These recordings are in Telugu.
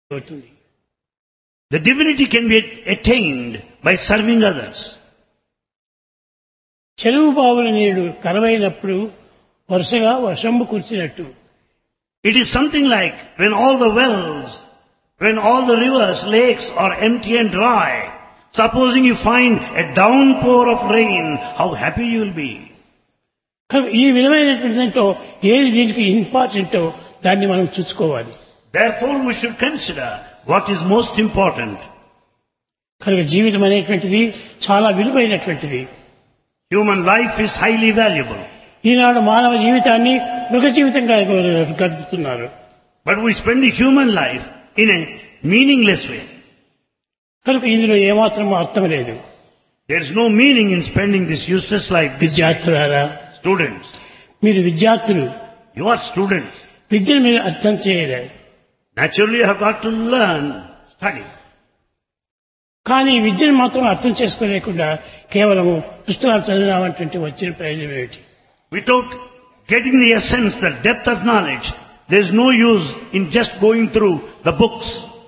అవుతుంది The divinity can be attained by serving others. చెరువు బావుల నీళ్లు కరవైనప్పుడు వరుసగా వర్షంబు కురిచినట్టు It is something like when all the wells, when all the rivers, lakes are empty and dry, supposing you find a downpour of rain, how happy you will be. కనుక ఈ విధమైనటువంటి దాంట్లో ఏది దీనికి ఇంపార్టెంటో దాన్ని మనం చూసుకోవాలి Therefore we should consider what is most important. కనుక జీవితం అనేటువంటిది చాలా విలువైనటువంటిది Human life is highly valuable. ఈనాడు మానవ జీవితాన్ని మృగ జీవితంగా గడుపుతున్నారు But we spend the human life in a meaningless way. కనుక ఇందులో ఏమాత్రం అర్థం లేదు There is no meaning in spending this useless life. This విద్యార్థులారా students, మీరు విద్యార్థులు you are students. విద్యను మీరు అర్థం చేయలేదు Naturally you have got to learn, study. కానీ ఈ విద్యను మాత్రం అర్థం చేసుకోలేకుండా కేవలము పుస్తకాలు చదివినామంటే వచ్చిన ప్రయోజనం ఏమిటి Without getting the essence, the depth of knowledge, there is no use in just going through the books.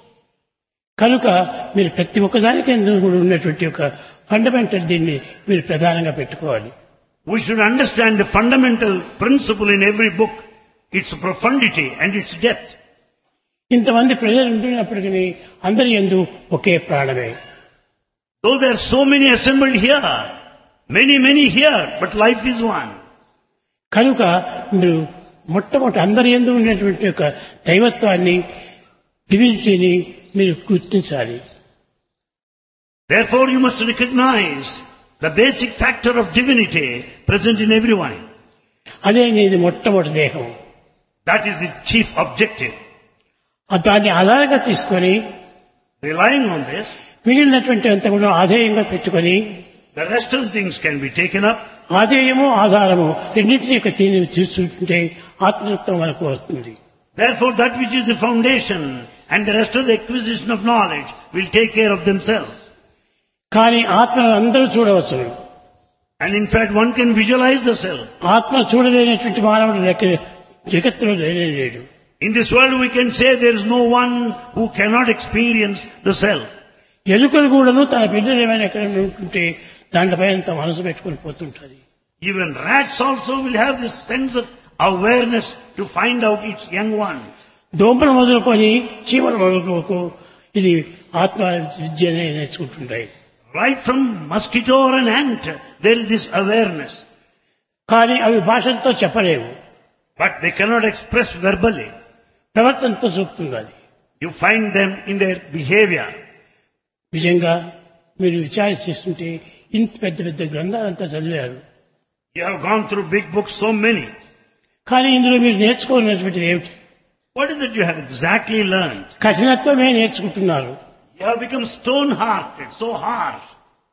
కనుక మీరు ప్రతి ఒక్కదానికి కూడా ఉన్నటువంటి ఒక ఫండమెంటల్ దీన్ని మీరు ప్రధానంగా పెట్టుకోవాలి We should understand the fundamental principle in every book, its profundity and its depth. ఇంతమంది ప్రజలు ఉంటున్నప్పటికీ అందరి ఎందు ఒకే ప్రాణమే Though there are so many assembled here, many, many here, but life is one. కనుక మీరు మొట్టమొదటి అందరి ఎందు ఉన్నటువంటి ఒక దైవత్వాన్ని డివినిటీని మీరు గుర్తించాలి Therefore you must recognize the basic factor of divinity present in everyone. అదే నీది మొట్టమొదటి దేహం That is the chief objective. ఆ దాన్ని ఆధారంగా తీసుకొని Relying on this, మిగిలినటువంటి అంతా కూడా ఆధేయంగా పెట్టుకొని the rest of the things can be taken up ఆధేయము ఆధారము రెండింటిని యొక్క దీన్ని చూస్తుంటే ఆత్మతత్వం మనకు వస్తుంది Therefore, that which is the foundation and the rest of the acquisition of knowledge will take care of themselves. కానీ ఆత్మను అందరూ చూడవచ్చు And in fact, one can visualize the self. ఆత్మ చూడలేనటువంటి మానవుడు లెక్క జగత్తులో లేనే లేడు In this world, we can say there is no one who cannot experience the self. ఎలుకలు కూడాను తన బిడ్డలు ఏమైనా ఎక్కడ ఉంటుంటే దాంట్లపైన అంత మనసు పెట్టుకొని పోతుంటుంది Even rats also will have this sense of awareness to find out its young ones. దోమలు మొదలుకొని చీమలు మొదలుకోకు ఇది ఆత్మ విద్యనే నేర్చుకుంటుంటాయి Right from mosquito or an ant, there is this awareness. కానీ అవి భాషలతో చెప్పలేవు But they cannot express verbally. ప్రవర్తనతో చూపుతుంది అది You find them in their behavior. నిజంగా మీరు విచారణ చేస్తుంటే ఇంత పెద్ద పెద్ద గ్రంథాలంతా చదివారు You have gone through big books, so many. కానీ ఇందులో మీరు నేర్చుకోవాలనేటువంటిది ఏమిటి What is it you have exactly learned? కఠినత్వమే నేర్చుకుంటున్నారు You have become stone-hearted, so harsh.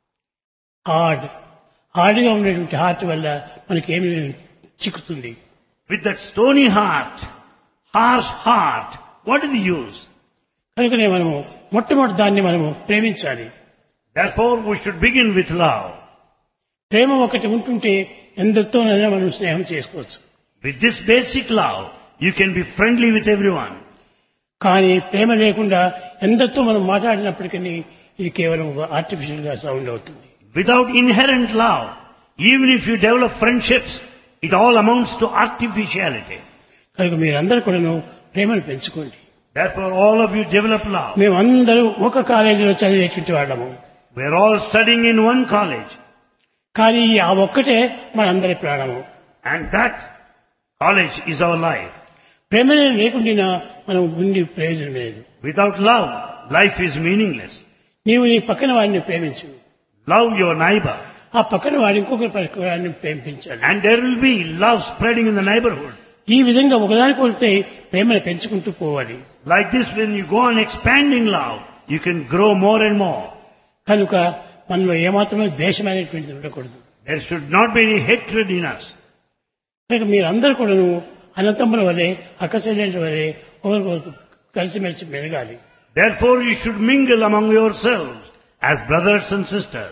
Hard హార్డ్గా ఉండేటువంటి హార్ట్ వల్ల మనకేమి చిక్కుతుంది With that stony heart, harsh heart, what is the use? కనుకనే మనము మొట్టమొదటి దాన్ని మనము ప్రేమించాలి Therefore, we should begin with love. ప్రేమ ఒకటి ఉంటుంటే ఎందరితోనైనా మనం స్నేహం చేసుకోవచ్చు With this basic love, you can be friendly with everyone. కానీ ప్రేమ లేకుండా ఎందరితో మనం మాట్లాడినప్పటికీ ఇది కేవలం ఆర్టిఫిషియల్ గా సౌండ్ అవుతుంది Without inherent love, even if you develop friendships, it all amounts to artificiality. కనుక మీరందరూ కూడాను ప్రేమను పెంచుకోండి Therefore, all of you develop love. మేమందరూ ఒక కాలేజీలో చదివేటువంటి వాళ్ళము We are all studying in one college, కానీ ఆ ఒక్కటే మనందరి ప్రాణము and that college is our life. ప్రేమనే లేకుండా మనం ఉండి ప్రయోజనం లేదు Without love, life is meaningless. నీవు నీ పక్కన వాడిని ప్రేమించు Love your neighbor. ఆ పక్కన వాడి ఇంకొక పక్కన వాడిని ప్రేమించాలి And there will be love spreading in the neighborhood. ఈ విధంగా ఒకదానికి వెళ్తే ప్రేమను పెంచుకుంటూ పోవాలి Like this, when you go on expanding love, you can grow more and more. కనుక మనలో ఏమాత్రమే ద్వేషం అనేటువంటిది ఉండకూడదు There should not be any hatred in us. కనుక మీరందరూ కూడాను అనంతముల వలె అక్కచెల్లెంటి వలె ఒకరికొకరు కలిసిమెలిసి మెరగాలి Therefore, you should mingle among yourselves as brothers and sisters.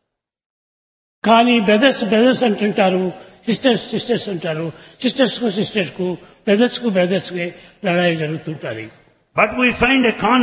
కానీ బ్రదర్స్ బ్రదర్స్ అంటుంటారు సిస్టర్స్ సిస్టర్స్ అంటారు సిస్టర్స్ కు సిస్టర్స్ కు బ్రదర్స్ కు బ్రదర్స్ కి లడాయి జరుగుతుంటారు But we find a con